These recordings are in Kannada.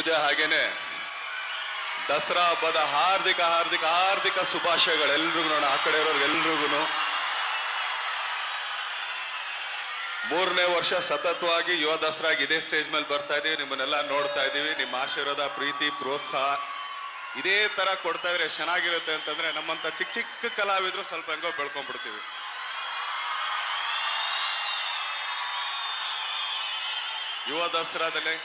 ಪೂಜೆ ಹಾಗೇನೆ ದಸರಾ ಹಬ್ಬದ ಹಾರ್ದಿಕ ಹಾರ್ದಿಕ ಹಾರ್ದಿಕ ಶುಭಾಶಯಗಳೆಲ್ರಿಗೂ ನೋಡೋಣ ಆ ಕಡೆ ಇರೋರ್ಗೆಲ್ರಿಗೂ ಮೂರನೇ ವರ್ಷ ಸತತವಾಗಿ ಯುವ ದಸರಾಗಿ ಇದೇ ಸ್ಟೇಜ್ ಮೇಲೆ ಬರ್ತಾ ಇದೀವಿ ನಿಮ್ಮನ್ನೆಲ್ಲ ನೋಡ್ತಾ ಇದೀವಿ ನಿಮ್ಮ ಆಶೀರ್ವಾದ ಪ್ರೀತಿ ಪ್ರೋತ್ಸಾಹ ಇದೇ ತರ ಕೊಡ್ತಾ ಇದ್ರೆ ಎಷ್ಟ್ ಚೆನ್ನಾಗಿರುತ್ತೆ ಅಂತಂದ್ರೆ ನಮ್ಮಂತ ಚಿಕ್ಕ ಚಿಕ್ಕ ಕಲಾವಿದ್ರು ಸ್ವಲ್ಪ ಹೆಂಗೋ ಬೆಳ್ಕೊಂಡ್ಬಿಡ್ತೀವಿ ಯುವ ದಸರಾದಲ್ಲಿ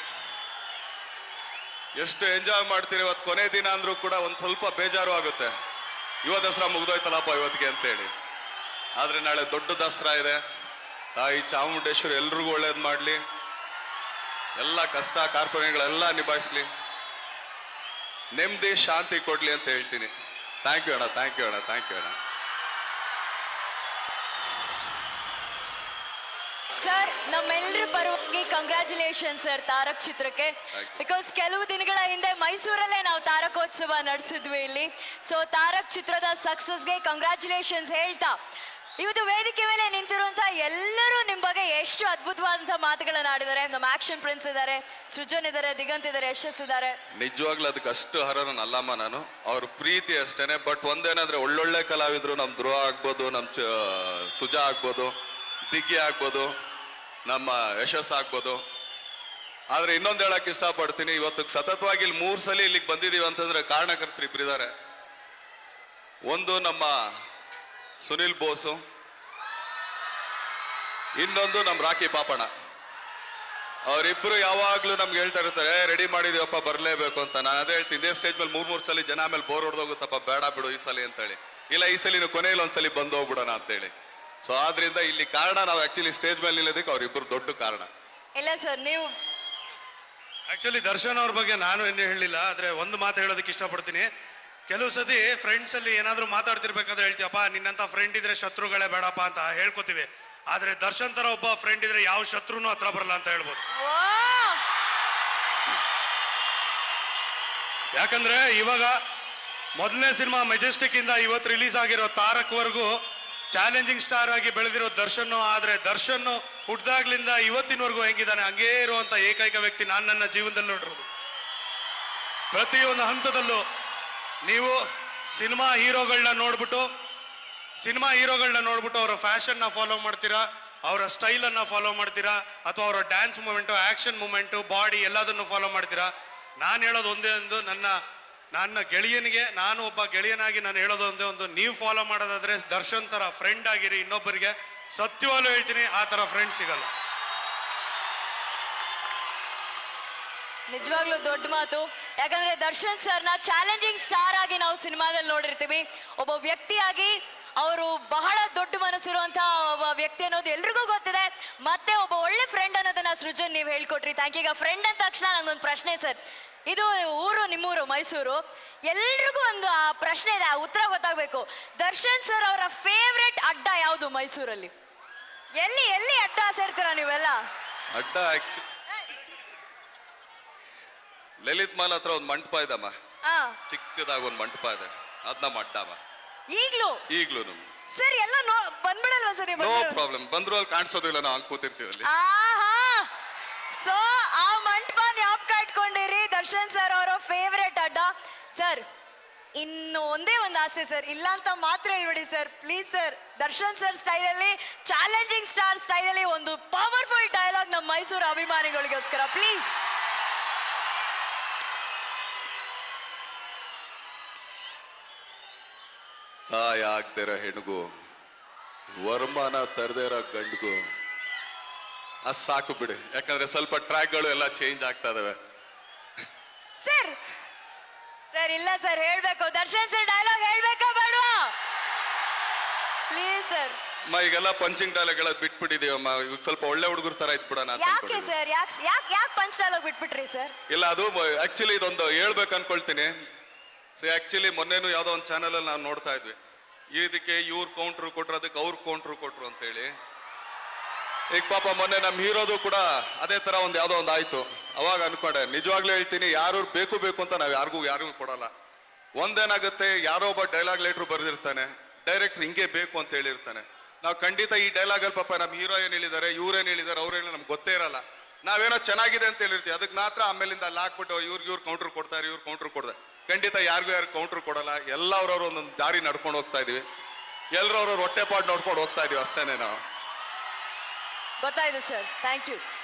ಎಷ್ಟು ಎಂಜಾಯ್ ಮಾಡ್ತೀರಿ ಇವತ್ತು ಕೊನೆ ದಿನ ಅಂದ್ರೂ ಕೂಡ ಒಂದ್ ಸ್ವಲ್ಪ ಬೇಜಾರು ಆಗುತ್ತೆ ಯುವ ದಸರಾ ಮುಗ್ದೋಯ್ತಲ್ಲಪ್ಪ ಇವತ್ತಿಗೆ ಅಂತೇಳಿ ಆದ್ರೆ ನಾಳೆ ದೊಡ್ಡ ದಸರಾ ಇದೆ ತಾಯಿ ಚಾಮುಂಡೇಶ್ವರಿ ಎಲ್ರಿಗೂ ಒಳ್ಳೇದ್ ಮಾಡ್ಲಿ ಎಲ್ಲ ಕಷ್ಟ ಕಾರ್ಪಣ್ಯಗಳೆಲ್ಲ ನಿಭಾಯಿಸ್ಲಿ ನೆಮ್ಮದಿ ಶಾಂತಿ ಕೊಡ್ಲಿ ಅಂತ ಹೇಳ್ತೀನಿ ಥ್ಯಾಂಕ್ ಯು ಅಣ್ಣ ಥ್ಯಾಂಕ್ ಯು ಅಣ್ಣ ಥ್ಯಾಂಕ್ ಯು ಅಣ್ಣ ಸರ್ ನಮ್ಮೆಲ್ಲರ ಪರವಾಗಿ ಕಂಗ್ರ್ಯಾಚುಲೇಷನ್ ಸರ್ ತಾರಕ್ ಚಿತ್ರಕ್ಕೆ Thank you. ಬಿಕಾಸ್ ಕೆಲವು ದಿನಗಳ ಹಿಂದೆ ಮೈಸೂರಲ್ಲೇ ನಾವು ತಾರಕೋತ್ಸವ ನಡೆಸಿದ್ವಿ ಇಲ್ಲಿ ಸೊ ತಾರಕ್ ಚಿತ್ರದ ಸಕ್ಸಸ್ಗೆ ಕಂಗ್ರ್ಯಾಚುಲೇಷನ್ಸ್ ಹೇಳ್ತಾ ಇವತ್ತು ವೇದಿಕೆ ಮೇಲೆ ನಿಂತಿರುವಂತಹ ಎಲ್ಲರೂ ನಿಮ್ ಬಗ್ಗೆ ಎಷ್ಟು ಅದ್ಭುತವಾದಂತಹ ಮಾತುಗಳನ್ನ ಆಡಿದ್ದಾರೆ ನಮ್ಮ ಆಕ್ಷನ್ ಪ್ರಿನ್ಸ್ ಇದ್ದಾರೆ ಸೃಜನ್ ಇದ್ದಾರೆ ದಿಗಂತ್ ಇದ್ದಾರೆ ಯಶಸ್ ಇದ್ದಾರೆ ನಿಜವಾಗ್ಲೂ ಅದಕ್ಕೆ ಅಷ್ಟು ಹರನ ಅಲ್ಲಮ್ಮ ನಾನು ಅವ್ರ ಪ್ರೀತಿ ಅಷ್ಟೇನೆ ಬಟ್ ಒಂದೇನಂದ್ರೆ ಒಳ್ಳೊಳ್ಳೆ ಕಲಾವಿದ್ರು ನಮ್ ಧ್ರುವ ಆಗ್ಬೋದು ನಮ್ ಚ- ಸುಜಾ ಆಗ್ಬೋದು ದಿಗ್ಗಿ ಆಗ್ಬೋದು ನಮ್ಮ ಯಶಸ್ ಆಗ್ಬೋದು ಆದ್ರೆ ಇನ್ನೊಂದ್ ಹೇಳಕ್ ಇಷ್ಟಪಡ್ತೀನಿ ಇವತ್ತು ಸತತವಾಗಿ ಇಲ್ಲಿ ಮೂರ್ ಸಲ ಇಲ್ಲಿಗೆ ಬಂದಿದೀವಿ ಅಂತಂದ್ರೆ ಕಾರಣಕರ್ತರು ಇಬ್ಬರಿದ್ದಾರೆ ಒಂದು ನಮ್ಮ ಸುನಿಲ್ ಬೋಸು ಇನ್ನೊಂದು ನಮ್ಮ ರಾಕಿ ಪಾಪಣ್ಣ ಅವರಿಬ್ರು ಯಾವಾಗ್ಲೂ ನಮ್ಗೆ ಹೇಳ್ತಾ ಇರ್ತಾರೆ ರೆಡಿ ಮಾಡಿದೀವಪ್ಪ ಬರ್ಲೇಬೇಕು ಅಂತ ನಾನು ಅದೇ ಹೇಳ್ತೀನಿ ಇದೇ ಸ್ಟೇಜ್ ಮೇಲೆ ಮೂರ್ ಮೂರ್ ಸಲ ಜನ ಆಮೇಲೆ ಬೋರ್ ಹೊಡೆದೋಗುತ್ತಪ್ಪ ಬೇಡ ಬಿಡು ಈ ಸಲ ಅಂತೇಳಿ ಇಲ್ಲ ಈ ಸಲ ಕೊನೆಯಲ್ಲಿ ಒಂದ್ಸಲಿ ಬಂದು ಹೋಗ್ಬಿಡೋಣ ಅಂತೇಳಿ ಸೊ ಆದ್ರಿಂದ ಇಲ್ಲಿ ಕಾರಣ ನಾವು ಆಕ್ಚುಲಿ ಸ್ಟೇಜ್ ಮೇಲೆ ನಿಲ್ಲೋದಕ್ಕೆ ಅವರಿಬ್ರು ದೊಡ್ಡ ಕಾರಣ ಇಲ್ಲ ಸರ್ ನೀವು ಆಕ್ಚುಲಿ ದರ್ಶನ್ ಅವ್ರ ಬಗ್ಗೆ ನಾನು ಏನು ಹೇಳಿಲ್ಲ ಆದ್ರೆ ಒಂದು ಮಾತು ಹೇಳೋದಕ್ಕೆ ಇಷ್ಟಪಡ್ತೀನಿ ಕೆಲವು ಸತಿ ಫ್ರೆಂಡ್ಸ್ ಅಲ್ಲಿ ಏನಾದ್ರೂ ಮಾತಾಡ್ತಿರ್ಬೇಕಾದ್ರೆ ಹೇಳ್ತೀಯಪ್ಪ ನಿನ್ನಂತ ಫ್ರೆಂಡ್ ಇದ್ರೆ ಶತ್ರುಗಳೇ ಬೇಡಪ್ಪ ಅಂತ ಹೇಳ್ಕೊತೀವಿ ಆದ್ರೆ ದರ್ಶನ್ ತರ ಒಬ್ಬ ಫ್ರೆಂಡ್ ಇದ್ರೆ ಯಾವ ಶತ್ರುನು ಹತ್ರ ಬರಲ್ಲ ಅಂತ ಹೇಳ್ಬೋದು ಓ ಯಾಕಂದ್ರೆ ಇವಾಗ ಮೊದಲನೇ ಸಿನಿಮಾ ಮೆಜೆಸ್ಟಿಕ್ ಇಂದ ಇವತ್ತು ರಿಲೀಸ್ ಆಗಿರೋ ತಾರಕ್ ವರೆಗೂ ಚಾಲೆಂಜಿಂಗ್ ಸ್ಟಾರ್ ಆಗಿ ಬೆಳೆದಿರೋ ದರ್ಶನ್ ಆದ್ರೆ ದರ್ಶನ್ ಹುಟ್ದಾಗ್ಲಿಂದ ಇವತ್ತಿನವರೆಗೂ ಹೆಂಗಿದ್ದಾನೆ ಹಂಗೇ ಇರುವಂತ ಏಕೈಕ ವ್ಯಕ್ತಿ ನಾನು ನನ್ನ ಜೀವನದಲ್ಲಿ ನೋಡಿರೋದು ಪ್ರತಿಯೊಂದು ಹಂತದಲ್ಲೂ ನೀವು ಸಿನಿಮಾ ಹೀರೋಗಳನ್ನ ನೋಡ್ಬಿಟ್ಟು ಸಿನಿಮಾ ಹೀರೋಗಳನ್ನ ನೋಡ್ಬಿಟ್ಟು ಅವರ ಫ್ಯಾಷನ್ ನ ಫಾಲೋ ಮಾಡ್ತೀರಾ ಅವರ ಸ್ಟೈಲ್ ಅನ್ನ ಫಾಲೋ ಮಾಡ್ತೀರಾ ಅಥವಾ ಅವರ dance movement action movement body ಎಲ್ಲದನ್ನು ಫಾಲೋ ಮಾಡ್ತೀರಾ ನಾನು ಹೇಳೋದು ಒಂದೇ ಒಂದು ನನ್ನ ನನ್ನ ಗೆಳೆಯನಿಗೆ ನಾನು ಒಬ್ಬ ಗೆಳೆಯನಾಗಿ ನಾನು ಹೇಳೋದು ಒಂದೇ ಒಂದು ನೀವು ಫಾಲೋ ಮಾಡೋದಾದ್ರೆ ದರ್ಶನ್ ತರ ಫ್ರೆಂಡ್ ಆಗಿರಿ ಇನ್ನೊಬ್ಬರಿಗೆ ಸತ್ಯವಾಗ್ಲೂ ಹೇಳ್ತೀನಿ ಆ ತರ ಫ್ರೆಂಡ್ ಸಿಗಲ್ಲ ನಿಜವಾಗ್ಲೂ ದೊಡ್ಡ ಮಾತು ಯಾಕಂದ್ರೆ ದರ್ಶನ್ ಸರ್ನ ಚಾಲೆಂಜಿಂಗ್ ಸ್ಟಾರ್ ಆಗಿ ನಾವು ಸಿನಿಮಾದಲ್ಲಿ ನೋಡಿರ್ತೀವಿ ಒಬ್ಬ ವ್ಯಕ್ತಿಯಾಗಿ ಅವರು ಬಹಳ ದೊಡ್ಡ ಮನಸ್ಸಿರುವಂತಹ ಒಬ್ಬ ವ್ಯಕ್ತಿ ಅನ್ನೋದು ಎಲ್ರಿಗೂ ಗೊತ್ತಿದೆ ಮತ್ತೆ ಒಬ್ಬ ಒಳ್ಳೆ ಫ್ರೆಂಡ್ ಅನ್ನೋದನ್ನ ಸೃಜನ್ ನೀವು ಹೇಳ್ಕೊಟ್ರಿ ಥ್ಯಾಂಕ್ ಈಗ ಫ್ರೆಂಡ್ ಅಂದ ತಕ್ಷಣ ನಂಗೊಂದು ಪ್ರಶ್ನೆ ಸರ್ ಇದು ಊರು ನಿಮ್ಮೂರು ಮೈಸೂರು ಎಲ್ರಿಗೂ ಒಂದು ಆ ಪ್ರಶ್ನೆ ಇದೆ ಆ ಉತ್ತರ ಗೊತ್ತಾಗ್ಬೇಕು ದರ್ಶನ್ ಸರ್ ಅವರ ಫೇವ್ರೆಟ್ ಅಡ್ಡ ಯಾವುದು ಮೈಸೂರಲ್ಲಿ ಎಲ್ಲಿ ಎಲ್ಲಿ ಅಡ್ಡ ಸೇರ್ತೀರಾ ನೀವೆಲ್ಲ ಅಡ್ಡ ಆಕ್ಚು ಲಲಿತ್ ಮಾಲ್ ಹತ್ರ ಒಂದು ಮಂಟಪ ಇದಮ್ಮ ಹಾ ಚಿಕ್ಕದಾಗಿ ಒಂದು ಮಂಟಪ ಇದೆ ಅದ್ ನಮ್ಮ ಅಡ್ಡಮ್ಮ ಈಗ್ಲೂ ಈಗ್ಲೂ ಸರ್ ಎಲ್ಲ ನೋ ಬಂದ್ಬಿಡಲ್ವಾ ಸರ್ ನೋ ಪ್ರಾಬ್ಲಮ್ ಬಂದ್ರು ಅಲ್ಲಿ ಕಾಣಿಸೋದಿಲ್ಲ ನಾವು ಹಂಗ್ ಕೂತಿರ್ತೀವಿ ಅಲ್ಲಿ ಆಹಾ ಸೊ ಆ ಮಂಟಪ ಜ್ಞಾಪಕ ಇಟ್ಕೊಂಡಿರಿ ದರ್ಶನ್ ಸರ್ ಅವರ ಫೇವ್ರೆಟ್ ಅಡ್ಡ ಸರ್ ಇನ್ನು ಒಂದೇ ಒಂದು ಆಸೆ ಸರ್ ಇಲ್ಲ ಅಂತ ಮಾತ್ರ ಹೇಳ್ಬಿಡಿ sir please sir Darshan sir ಸ್ಟೈಲಲ್ಲಿ ಚಾಲೆಂಜಿಂಗ್ ಸ್ಟಾರ್ ಸ್ಟೈಲಲ್ಲಿ ಒಂದು ಪವರ್ಫುಲ್ ಡೈಲಾಗ್ ನಮ್ಮ ಮೈಸೂರು ಅಭಿಮಾನಿಗಳಿಗೋಸ್ಕರ ಪ್ಲೀಸ್ ತಾಯಿ ಆಗ್ದಿರೋ ಹೆಣ್ಗೂ ವರಮಾನ ತರದೇ ಇರೋ ಗಂಡ್ಗೂ ಅದ್ ಸಾಕು ಬಿಡಿ ಯಾಕಂದ್ರೆ ಸ್ವಲ್ಪ ಟ್ರ್ಯಾಕ್ಗಳು ಎಲ್ಲ ಚೇಂಜ್ ಆಗ್ತಾ ಇದಾವೆ ಸರ್ ಸರ್ ಇಲ್ಲ ಸರ್ ಹೇಳ್ಬೇಕು ದರ್ಶನ್ ಸರ್ ಡೈಲಾಗ್ ಹೇಳ್ಬೇಕಾ ಬೇಡವಾ ಪ್ಲೀಸ್ ಸರ್ ಅಮ್ಮ ಈಗೆಲ್ಲ ಪಂಚಿಂಗ್ ಡೈಲಾಗ್ ಎಲ್ಲ ಬಿಟ್ಬಿಟ್ಟಿದೀವಮ್ಮ ಇವಾಗ ಸ್ವಲ್ಪ ಒಳ್ಳೆ ಹುಡುಗರ ತರ ಇದ್ಬಿಡೋಣ ಅಂತ ಯಾಕೆ ಅನ್ಕೊಂಡಿದೀವಿ. ಸರ್ ಯಾಕೆ ಯಾಕೆ ಯಾಕೆ ಪಂಚ್ ಡೈಲಾಗ್ ಬಿಟ್ಬಿಟ್ರಿ ಸರ್ ಇಲ್ಲ ಅದು ಆಕ್ಚುಲಿ ಇದೊಂದು ಹೇಳ್ಬೇಕು ಅನ್ಕೊಳ್ತೀನಿ ಸೊ ಆಕ್ಚುಲಿ ಮೊನ್ನೆನು ಯಾವ್ದೋ ಒಂದು ಚಾನಲ್ ಅಲ್ಲಿ ನಾವು ನೋಡ್ತಾ ಇದ್ವಿ ಇದಕ್ಕೆ ಇವ್ರ ಕೌಂಟ್ರು ಕೊಟ್ರು ಅದಕ್ಕೆ ಅವ್ರ ಕೌಂಟ್ರು ಕೊಟ್ರು ಅಂತ ಹೇಳಿ ಈಗ ಪಾಪ ಮೊನ್ನೆ ನಮ್ ಹೀರೋದು ಕೂಡ ಅದೇ ತರ ಒಂದ್ ಯಾವ್ದೋ ಒಂದು ಆಯ್ತು ಅವಾಗ ಅನ್ಕೊಂಡೆ ನಿಜವಾಗ್ಲೂ ಹೇಳ್ತೀನಿ ಯಾರು ಬೇಕು ಬೇಕು ಅಂತ ನಾವ್ ಯಾರಿಗೂ ಯಾರಿಗೂ ಕೊಡಲ್ಲ ಒಂದೇನಾಗುತ್ತೆ ಯಾರೋ ಒಬ್ಬ ಡೈಲಾಗ್ ಲೇಟ್ರು ಬರ್ದಿರ್ತಾನೆ ಡೈರೆಕ್ಟರ್ ಹಿಂಗೆ ಬೇಕು ಅಂತ ಹೇಳಿರ್ತಾನೆ ನಾವು ಖಂಡಿತ ಈ ಡೈಲಾಗ್ ಅಲ್ಲಿ ಪಾಪ ನಮ್ ಹೀರೋ ಏನ್ ಹೇಳಿದ್ದಾರೆ ಇವ್ರೇನ್ ಹೇಳಿದ್ದಾರೆ ಅವ್ರೇನು ನಮ್ಗೆ ಗೊತ್ತೇ ಇರಲ್ಲ ನಾವೇನೋ ಚೆನ್ನಾಗಿದೆ ಅಂತ ಹೇಳಿರ್ತೀವಿ ಅದಕ್ಕೆ ಮಾತ್ರ ಆಮೇಲಿಂದ ಅಲ್ಲಿ ಹಾಕ್ಬಿಟ್ಟು ಇವ್ರಿಗೆ ಇವ್ರು ಕೌಂಟರ್ ಕೊಡ್ತಾರೆ ಇವ್ರು ಕೌಂಟರ್ ಕೊಡ್ತಾರೆ ಖಂಡಿತ ಯಾರಿಗೂ ಯಾರು ಕೌಂಟರ್ ಕೊಡಲ್ಲ ಎಲ್ಲ ಅವ್ರವ್ರ ಒಂದೊಂದು ದಾರಿ ನಡ್ಕೊಂಡು ಹೋಗ್ತಾ ಇದೀವಿ ಎಲ್ಲರವ್ರವ್ರ ಹೊಟ್ಟೆ ಪಾಟ್ ನೋಡ್ಕೊಂಡು ಹೋಗ್ತಾ ಇದೀವಿ ಅಷ್ಟೇನೆ ನಾವು ಗೊತ್ತಾಯ್ತು ಸರ್ ಥ್ಯಾಂಕ್ ಯು